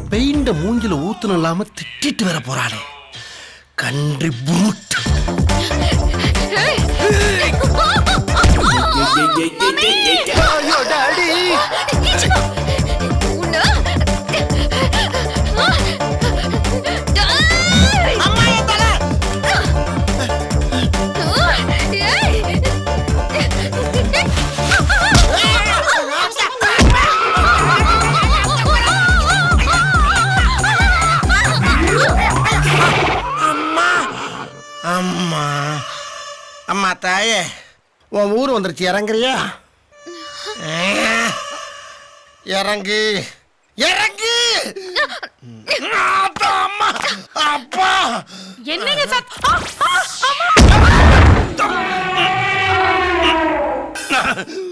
Paint மூஞ்சில ஊத்துன இல்லாம திட்டிட்டு வர போறாளே கன்றி புரூட் ஐயோ டாடி அம்மா என் தலை அம்மா அம்மா அம்மா தாயே உன் ஊர் வந்துருச்சு இறங்குறியா இறங்கு இறங்கு ஆத்தா, அம்மா அப்பா என்னங்க சார் ஆ, ஆ, அம்மா.